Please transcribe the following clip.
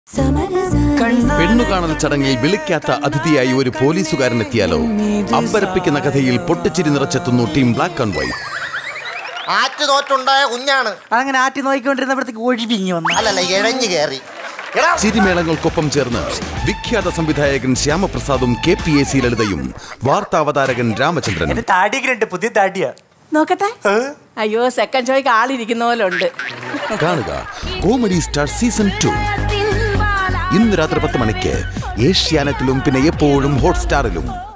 പെണ്ണുകാണൽ ചടങ്ങിൽ വിളിക്കാത്ത അതിഥിയായി ഒരു പോലീസുകാരൻ എത്തിയാലോ അമ്പരപ്പിക്കുന്ന കഥയിൽ പൊട്ടിച്ചിരി നിറച്ചെത്തുന്നു ടീം ബ്ലാക്ക് ആൻഡ് വൈറ്റ് ആറ്റ് തോറ്റുണ്ടായ കുഞ്ഞാണ് അതങ്ങനെ ആറ്റി നോക്കിക്കൊണ്ടിരുന്നപ്പോഴത്തേക്ക് ഒഴിവിങ്ങി വന്നു അല്ലല്ല ഇഴഞ്ഞു കയറി എടാ ചിരിമേളങ്ങൾക്കൊപ്പം ചേർന്ന് വിഖ്യാത സംവിധായകൻ ശ്യാമപ്രസാദും കെ പി എ സി ലളിതയും വാർത്താവതാരകൻ രാമചന്ദ്രൻ എന്റെ താടിയൊക്കെ രണ്ട് പുതിയ താടിയാ നോക്കട്ടെ അയ്യോ സെക്കൻഡ് ഷോയ്ക്ക് ആളിരിക്കുന്ന പോലെ ഉണ്ട് കാണുക കോമഡി സ്റ്റാർ സീസൺ ടു ഇന്ന് രാത്രി പത്ത് മണിക്ക് ഏഷ്യാനെറ്റിലും പിന്നെ എപ്പോഴും ഹോട്ട്സ്റ്റാറിലും